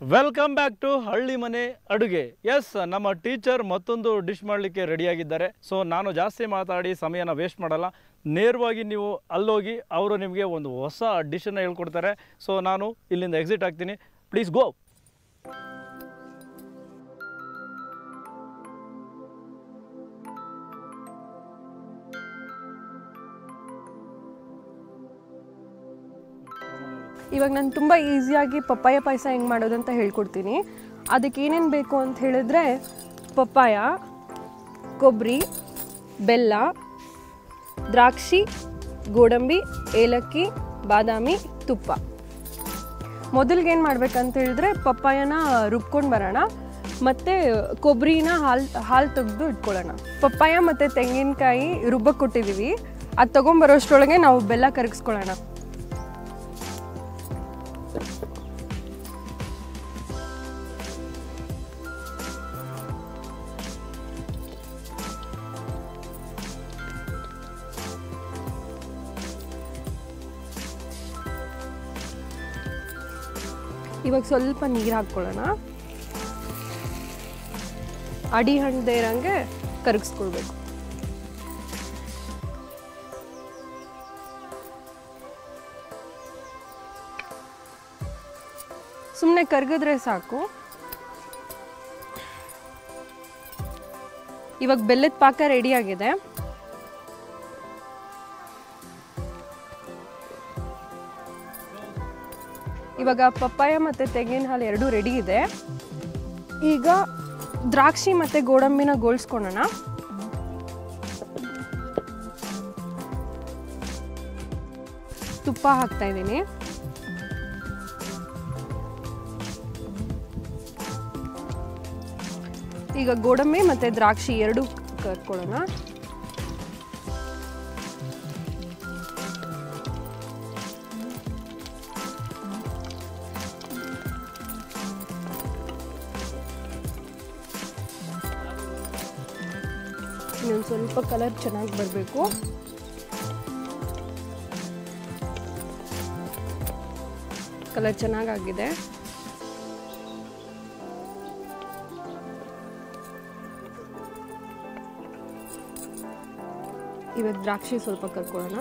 Welcome back to ಹಳ್ಳಿ ಮನೆ ಅಡುಗೆ ಎಸ್ ನಮ್ಮ ಟೀಚರ್ ಮತ್ತೊಂದು ಡಿಶ್ ಮಾಡಲಿಕ್ಕೆ ರೆಡಿಯಾಗಿದ್ದಾರೆ ಸೊ ನಾನು ಜಾಸ್ತಿ ಮಾತಾಡಿ ಸಮಯನ ವೇಸ್ಟ್ ಮಾಡಲ್ಲ ನೇರವಾಗಿ ನೀವು ಅಲ್ಲೋಗಿ ಅವರು ನಿಮಗೆ ಒಂದು ಹೊಸ ಡಿಶನ್ನು ಹೇಳ್ಕೊಡ್ತಾರೆ ಸೊ ನಾನು ಇಲ್ಲಿಂದ ಎಕ್ಸಿಟ್ ಆಗ್ತೀನಿ ಪ್ಲೀಸ್ ಗೋ ಇವಾಗ ನಾನು ತುಂಬ ಈಸಿಯಾಗಿ ಪಪ್ಪಾಯ ಪಾಯಸ ಹೆಂಗೆ ಮಾಡೋದು ಅಂತ ಹೇಳ್ಕೊಡ್ತೀನಿ ಅದಕ್ಕೆ ಏನೇನು ಬೇಕು ಅಂತ ಹೇಳಿದ್ರೆ ಪಪ್ಪಾಯ ಕೊಬ್ಬರಿ ಬೆಲ್ಲ ದ್ರಾಕ್ಷಿ ಗೋಡಂಬಿ ಏಲಕ್ಕಿ ಬಾದಾಮಿ ತುಪ್ಪ ಮೊದಲಿಗೆ ಏನು ಮಾಡ್ಬೇಕಂತ ಹೇಳಿದ್ರೆ ಪಪ್ಪಾಯನ ರುಬ್ಕೊಂಡು ಬರೋಣ ಮತ್ತು ಕೊಬ್ಬರಿನ ಹಾಲು ಹಾಲು ತೆಗೆದು ಇಟ್ಕೊಳ್ಳೋಣ ಪಪ್ಪಾಯ ಮತ್ತು ತೆಂಗಿನಕಾಯಿ ರುಬ್ಬಕ್ಕೆ ಕೊಟ್ಟಿದ್ದೀವಿ ಅದು ತೊಗೊಂಬರೋಷ್ಟ್ರೊಳಗೆ ನಾವು ಬೆಲ್ಲ ಕರಗಿಸ್ಕೊಳ್ಳೋಣ ಇವಾಗ ಸ್ವಲ್ಪ ನೀರು ಹಾಕ್ಕೊಳ್ಳೋಣ ಅಡಿ ಹಣ್ಣದೇ ಇರಂಗೆ ಕರಗಿಸ್ಕೊಳ್ಬೇಕು ಸುಮ್ಮನೆ ಕರಗಿದ್ರೆ ಸಾಕು ಇವಾಗ ಬೆಲ್ಲದ ಪಾಕ ರೆಡಿ ಆಗಿದೆ ಇವಾಗ ಪಪ್ಪಾಯ ಮತ್ತು ತೆಂಗಿನ ಹಾಲು ಎರಡೂ ರೆಡಿ ಇದೆ ಈಗ ದ್ರಾಕ್ಷಿ ಮತ್ತು ಗೋಡಂಬಿನ ಗೋಳಿಸ್ಕೊಳ್ಳೋಣ ತುಪ್ಪ ಹಾಕ್ತಾ ಇದ್ದೀನಿ ಈಗ ಗೋಡಂಬಿ ಮತ್ತು ದ್ರಾಕ್ಷಿ ಎರಡೂ ಕರ್ಕೊಳ್ಳೋಣ ಇನ್ನೊಂದು ಸ್ವಲ್ಪ ಕಲರ್ ಚೆನ್ನಾಗಿ ಬರಬೇಕು ಕಲರ್ ಚೆನ್ನಾಗಾಗಿದೆ ಇವಾಗ ದ್ರಾಕ್ಷಿ ಸ್ವಲ್ಪ ಕರ್ಕೊಳ್ಳೋಣ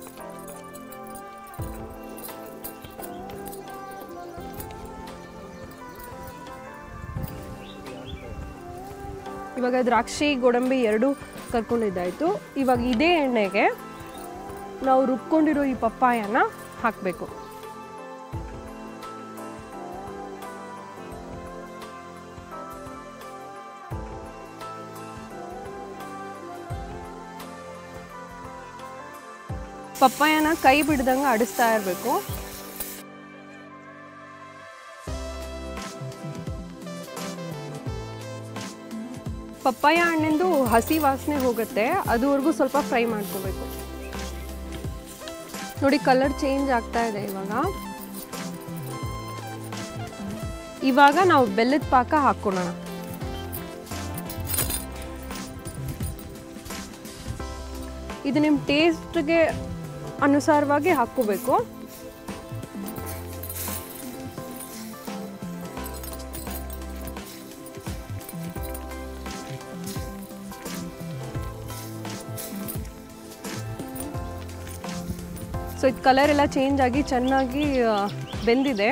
ಇವಾಗ ದ್ರಾಕ್ಷಿ ಗೋಡಂಬಿ ಎರಡು ಕರ್ಕೊಂಡಿದ್ದಾಯಿತು ಇವಾಗ ಇದೇ ಎಣ್ಣೆಗೆ ನಾವು ರುಬ್ಕೊಂಡಿರೋ ಈ ಪಪ್ಪಾಯನ ಹಾಕಬೇಕು ಪಪ್ಪಾಯನ ಕೈ ಬಿಡ್ದಂಗೆ ಆಡಿಸ್ತಾ ಇರಬೇಕು ಪಪ್ಪಾಯ ಹಣ್ಣಿಂದು ಹಸಿ ವಾಸನೆ ಹೋಗುತ್ತೆ ಅದುವರೆಗೂ ಸ್ವಲ್ಪ ಫ್ರೈ ಮಾಡ್ಕೋಬೇಕು ನೋಡಿ ಕಲರ್ ಚೇಂಜ್ ಆಗ್ತಾ ಇದೆ ಇವಾಗ ಇವಾಗ ನಾವು ಬೆಲ್ಲದ ಪಾಕ ಹಾಕ್ಕೊಳ್ಳೋಣ ಇದು ನಿಮ್ಮ ಟೇಸ್ಟ್ಗೆ ಅನುಸಾರವಾಗಿ ಹಾಕ್ಕೋಬೇಕು ಸೊ ಇದು ಕಲರ್ ಎಲ್ಲ ಚೇಂಜ್ ಆಗಿ ಚೆನ್ನಾಗಿ ಆ, ಬೆಂದಿದೆ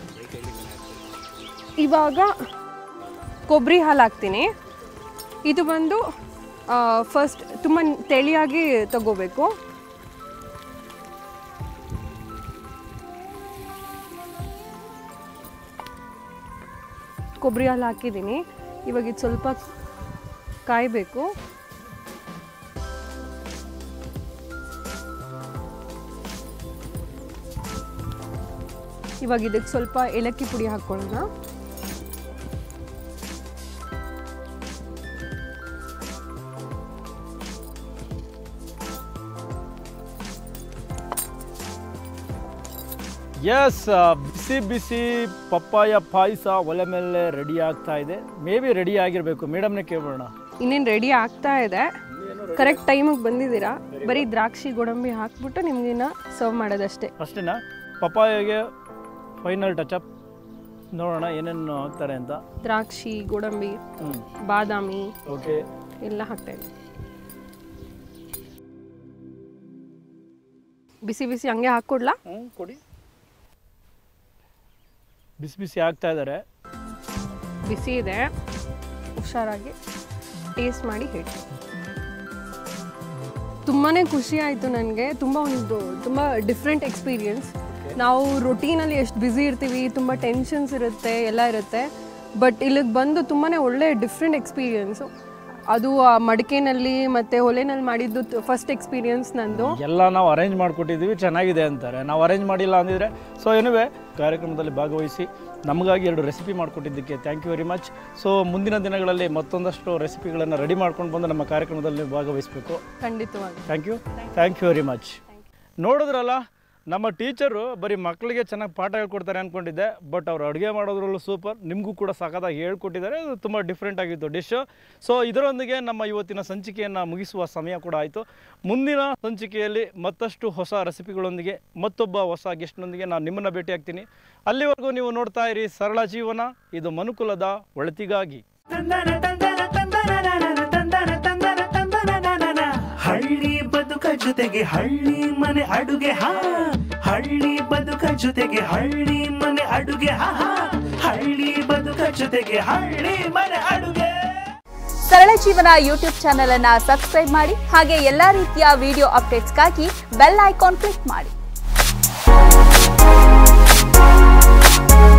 ಇವಾಗ ಕೊಬ್ಬರಿ ಹಾಲು ಹಾಕ್ತೀನಿ ಇದು ಬಂದು ಫಸ್ಟ್ ತುಂಬ ತೆಳಿಯಾಗಿ ತಗೋಬೇಕು ಕೊಬ್ಬರಿ ಹಾಲು ಹಾಕಿದ್ದೀನಿ ಇವಾಗ ಇದು ಸ್ವಲ್ಪ ಕಾಯಬೇಕು ಇವಾಗ ಇದಕ್ಕೆ ಸ್ವಲ್ಪ ಏಲಕ್ಕಿ ಪುಡಿ ಹಾಕ್ಕೊಳ್ಳೋಣ ಎಸ್ ಬಿಸಿ ಬಿಸಿ ಪಪ್ಪಾಯ ಪಾಯಸ ಒಲೆ ಮೇಲೆ ರೆಡಿ ಆಗ್ತಾ ಇದೆ ಮೇ ಬಿ ರೆಡಿ ಆಗಿರಬೇಕು ಮೇಡಮ್ನೇ ಕೇಳೋಣ ಇನ್ನೇನು ರೆಡಿ ಆಗ್ತಾ ಇದೆ ಕರೆಕ್ಟ್ ಟೈಮಿಗೆ ಬಂದಿದ್ದೀರಾ ಬರೀ ದ್ರಾಕ್ಷಿ ಗೋಡಂಬಿ ಹಾಕ್ಬಿಟ್ಟು ನಿಮ್ಗಿನ್ನ ಸರ್ವ್ ಮಾಡೋದಷ್ಟೇ ಅಷ್ಟೇನಾ ಪಪ್ಪಾಯಗೆ ಫೈನಲ್ ಟಚಪ್ ನೋಡೋಣ ಏನೇನು ಹಾಕ್ತಾರೆ ಅಂತ ದ್ರಾಕ್ಷಿ ಗೋಡಂಬಿ ಹ್ಞೂ ಬಾದಾಮಿ ಓಕೆ ಎಲ್ಲ ಹಾಕ್ತಾ ಇದ್ದೀನಿ ಬಿಸಿ ಬಿಸಿ ಹಂಗೆ ಹಾಕ್ಕೊಡ್ಲಾ ಹ್ಞೂ ಕೊಡಿ ಬಿಸಿ ಬಿಸಿ ಆಗ್ತಾ ಇದ್ದಾರೆ ಬಿಸಿ ಇದೆ ಹುಷಾರಾಗಿ ಟೇಸ್ಟ್ ಮಾಡಿ ಹೇಳಿ ತುಂಬಾ ಖುಷಿ ಆಯಿತು ನನಗೆ ತುಂಬ ಒಂದು ತುಂಬ ಡಿಫ್ರೆಂಟ್ ಎಕ್ಸ್ಪೀರಿಯನ್ಸ್ ನಾವು ರೊಟೀನಲ್ಲಿ ಎಷ್ಟು ಬ್ಯುಸಿ ಇರ್ತೀವಿ ತುಂಬ ಟೆನ್ಷನ್ಸ್ ಇರುತ್ತೆ ಎಲ್ಲ ಇರುತ್ತೆ ಬಟ್ ಇಲ್ಲಿಗೆ ಬಂದು ತುಂಬಾ ಒಳ್ಳೆ ಡಿಫ್ರೆಂಟ್ ಎಕ್ಸ್ಪೀರಿಯನ್ಸು ಅದು ಆ ಮಡಿಕೆನಲ್ಲಿ ಮತ್ತು ಒಲೆನಲ್ಲಿ ಮಾಡಿದ್ದು ಫಸ್ಟ್ ಎಕ್ಸ್ಪೀರಿಯನ್ಸ್ ನಂದು ಎಲ್ಲ ನಾವು ಅರೇಂಜ್ ಮಾಡಿಕೊಟ್ಟಿದ್ದೀವಿ ಚೆನ್ನಾಗಿದೆ ಅಂತಾರೆ ನಾವು ಅರೇಂಜ್ ಮಾಡಿಲ್ಲ ಅಂದಿದ್ರೆ ಸೊ ಏನುವೆ ಕಾರ್ಯಕ್ರಮದಲ್ಲಿ ಭಾಗವಹಿಸಿ ನಮಗಾಗಿ ಎರಡು ರೆಸಿಪಿ ಮಾಡಿಕೊಟ್ಟಿದ್ದಕ್ಕೆ thank you very much so ಮುಂದಿನ ದಿನಗಳಲ್ಲಿ ಮತ್ತೊಂದಷ್ಟು ರೆಸಿಪಿಗಳನ್ನು ರೆಡಿ ಮಾಡ್ಕೊಂಡು ಬಂದು ನಮ್ಮ ಕಾರ್ಯಕ್ರಮದಲ್ಲಿ ನೀವು ಭಾಗವಹಿಸಬೇಕು ಖಂಡಿತವಾಗಿ thank you thank you very much ನೋಡಿದ್ರಲ್ಲ ನಮ್ಮ ಟೀಚರು ಬರೀ ಮಕ್ಕಳಿಗೆ ಚೆನ್ನಾಗಿ ಪಾಠ ಹೇಳ್ಕೊಡ್ತಾರೆ ಅಂದ್ಕೊಂಡಿದ್ದೆ ಬಟ್ ಅವ್ರು ಅಡುಗೆ ಮಾಡೋದ್ರಲ್ಲೂ ಸೂಪರ್ ನಿಮಗೂ ಕೂಡ ಸಖತ್ತಾಗಿ ಹೇಳ್ಕೊಟ್ಟಿದ್ದಾರೆ ಅದು ತುಂಬ ಡಿಫ್ರೆಂಟ್ ಆಗಿತ್ತು ಡಿಶ್ಶು ಸೊ ಇದರೊಂದಿಗೆ ನಮ್ಮ ಇವತ್ತಿನ ಸಂಚಿಕೆಯನ್ನು ಮುಗಿಸುವ ಸಮಯ ಕೂಡ ಆಯಿತು ಮುಂದಿನ ಸಂಚಿಕೆಯಲ್ಲಿ ಮತ್ತಷ್ಟು ಹೊಸ ರೆಸಿಪಿಗಳೊಂದಿಗೆ ಮತ್ತೊಬ್ಬ ಹೊಸ ಗೆಸ್ಟ್ನೊಂದಿಗೆ ನಾನು ನಿಮ್ಮನ್ನು ಭೇಟಿಯಾಗ್ತೀನಿ ಅಲ್ಲಿವರೆಗೂ ನೀವು ನೋಡ್ತಾ ಇರಿ ಸರಳ ಜೀವನ ಇದು ಮನುಕುಲದ ಒಳತಿಗಾಗಿ ತಂದನ ತಂದನ ತಂದನ ತಂದನ ತಂದನ ತಂದನ ಹಳ್ಳಿ ಬದುಕ ಜೊತೆಗೆ ಹಳ್ಳಿ ಮನೆ ಅಡುಗೆ ಹಾ ಹಳ್ಳಿ ಬದುಕ ಜೊತೆಗೆ ಹಳ್ಳಿ ಮನೆ ಅಡುಗೆ ಹಾ ಹಾ. ಹಳ್ಳಿ ಬದುಕ ಜೊತೆಗೆ ಹಳ್ಳಿ ಮನೆ ಅಡುಗೆ ಸರಳ ಜೀವನ ಯೂಟ್ಯೂಬ್ ಚಾನೆಲ್ ಅನ್ನ ಸಬ್ಸ್ಕ್ರೈಬ್ ಮಾಡಿ ಹಾಗೆ ಎಲ್ಲಾ ರೀತಿಯ ವಿಡಿಯೋ ಅಪ್ಡೇಟ್ಸ್ಗಾಗಿ ಬೆಲ್ ಐಕಾನ್ ಕ್ಲಿಕ್ ಮಾಡಿ